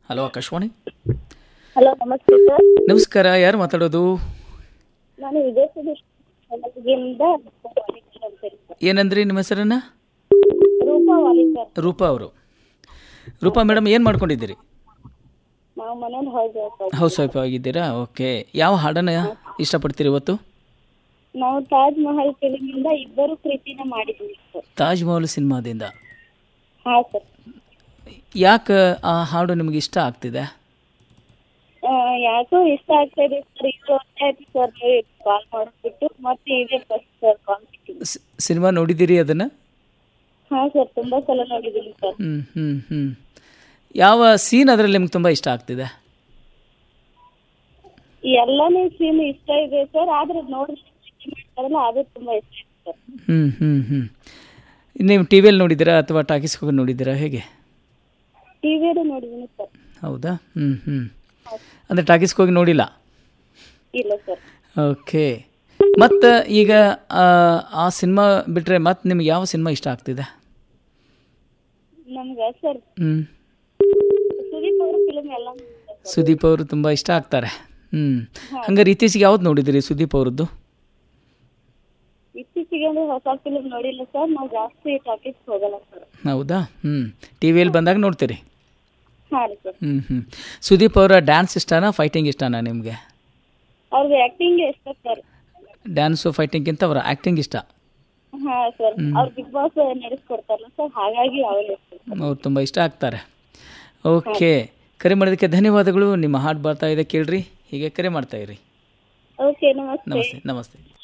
Hello Akashvani hello ನಮಸ್ತೆ sir ನಮಸ್ಕಾರ ಯಾರು ಮಾತಾಡೋದು ನಾನು ವಿದೇಶದಿಂದ ವಾಲಿಕರ್ ಅಂತ ಹೇಳಿ ಸರ್ ಏನಂದ್ರಿ ನಿಮ್ಮ ಹೆಸರನ್ನ ರೂಪಾ ವಾಲಿಕರ್ ರೂಪಾ ಅವರು ರೂಪಾ ಮೇಡಮ್ ಏನು ಮಾಡ್ಕೊಂಡಿದ್ದೀರಿ ನಾವು ಮನೇಲಿ ಹೋಗಿ ಸರ್ ಹೌಸ್ ವೈಫ್ ಆಗಿದ್ದೀರಾ ಓಕೆ ಯಾವ ಹಾಡನ್ನು ಇಷ್ಟಪಡ್ತೀರಿ ಇವತ್ತು ನಾವು ತಾಜ್ ಮಹಲ್ ಫಿಲಿಮಿಂದ ಇಬ್ಬರು ಪ್ರೀತಿನ ಮಾಡಿದ್ವಿ ಸರ್ ತಾಜ್ ಮಹಲ್ ಸಿನಿಮಾದಿಂದ ಹಾ ಸರ್ ಯಾಕೆ ಆ ಹಾಡು ನಿಮಗೆ ಇಷ್ಟ ಆಗ್ತಿದೆ ಆ, ಯಾಕೋ ಇಷ್ಟ ಆಗ್ತಾ ಇದೆ ಸರ್ ಇದು ವರ್ಷ ಆಯ್ತು ಸರ್ ಕಾಲ್ ಮಾಡಿಬಿಟ್ಟು ಮತ್ತೆ ಇದೇ ಫಸ್ಟ್ ಸರ್ ಕಾಲ್ ಸಿಕ್ಕಿದ್ದು ಸ್- ಸಿನಿಮಾ ನೋಡಿದ್ದೀರಿ ಅದನ್ನು ಹಾ ಸರ್ ತುಂಬಾ ಸಲ ನೋಡಿದ್ದೀನಿ ಸರ್ ಹ್ಞೂ ಹ್ಞೂ ಹ್ಞೂ ಯಾವ ಸೀನ್ ಅದರಲ್ಲಿ ನಿಮ್ಗೆ ತುಂಬ ಇಷ್ಟ ಆಗ್ತಿದೆ ಎಲ್ಲಾನು ಸೀನ್ ಇಷ್ಟ ಇದೆ ಸರ್ ಆದ್ರೆ ನೋಡಿದ್ರೆ ಪ್ರೀತಿ ಮಾಡ್ತಾರಲ್ಲ ಅದು ತುಂಬಾ ಇಷ್ಟ ಇದೆ ಸರ್ ಹ್ಞೂ ಹ್ಞೂ ಹ್ಞೂ ನೀವು ಟಿ ವಿಯಲ್ಲಿ ನೋಡಿದ್ದೀರಾ ಅಥವಾ ಟಾಕೀಸ್ಗೆ ಹೋಗಿ ನೋಡಿದ್ದೀರಾ ಹೇಗೆ ಟಿವಿಯಲ್ಲೂ ನೋಡಿದ್ದೀನಿ ಸರ್ ಹೌದಾ ಹ್ಞೂ ಹ್ಞೂ ಅಂದರೆ ಟಾಕೀಸ್ಗೆ ಹೋಗಿ ನೋಡಿಲ್ಲ ಇಲ್ಲ ಸರ್ ಓಕೆ ಮತ್ತು ಈಗ ಆ, ಆ ಸಿನಿಮಾ ಬಿಟ್ಟರೆ ಮತ್ತೆ ನಿಮ್ಗೆ ಯಾವ ಸಿನಿಮಾ ಇಷ್ಟ ಆಗ್ತಿದೆ ನಮ್ಗೆ ಸರ್ ಹ್ಞೂ ಸುದೀಪ್ ಅವ್ರ ಫಿಲ್ಮ್ ಎಲ್ಲ ನೋಡಿದೆ ಸರ್. ಸುದೀಪ್ ಅವರು ತುಂಬ ಇಷ್ಟ ಆಗ್ತಾರೆ ಹ್ಞೂ ಹಂಗಾರೆ ಇತ್ತೀಚೆಗೆ ಯಾವ್ದು ನೋಡಿದಿರಿ ಸುದೀಪ್ ಅವ್ರದ್ದು ಇತ್ತೀಚೆಗೆ ಅಂದ್ರೆ ಹೊಸ ಫಿಲ್ಮ್ ನೋಡಿಲ್ಲ ಸರ್ ನಾವು ಜಾಸ್ತಿ ಟಾಕೀಸ್ ಹೋಗಲ್ಲ ಸರ್ ಹೌದಾ ಹ್ಞೂ ಟಿ ವಿಯಲ್ಲಿ ಬಂದಾಗ ನೋಡ್ತೀರಿ ಹಾ ರೀ ಸರ್ ಹ್ಞೂ ಹ್ಞೂ ಸುದೀಪ್ ಅವರ ಡ್ಯಾನ್ಸ್ ಇಷ್ಟನಾ ಫೈಟಿಂಗ್ ಇಷ್ಟನಾ ನಿಮಗೆ ಅವ್ರದ್ದು ಆಕ್ಟಿಂಗ್ ಇಷ್ಟ ಸರ್ ಡ್ಯಾನ್ಸು ಫೈಟಿಂಗ್ಗಿಂತ ಅವರ ಆ್ಯಕ್ಟಿಂಗ್ ಇಷ್ಟ ಹಾ ಸರ್ ಅವ್ರು ಬಿಗ್ ಬಾಸ್ ನಡೆಸ್ಕೊಡ್ತಾರಲ್ಲ ಸರ್ ಹಾಗಾಗಿ ಅವ್ರು ಇಷ್ಟ ಸರ್. ಅವ್ರು ತುಂಬ ಇಷ್ಟ ಆಗ್ತಾರೆ ಓಕೆ ಕರೆ ಮಾಡೋದಕ್ಕೆ ಧನ್ಯವಾದಗಳು ನಿಮ್ಮ ಹಾಡು ಬರ್ತಾ ಇದೆ ಕೇಳ್ರಿ ಹೀಗೆ ಕರೆ ಮಾಡ್ತಾ ಇರಿ ಓಕೆ ನಮಸ್ತೆ ನಮಸ್ತೆ ನಮಸ್ತೆ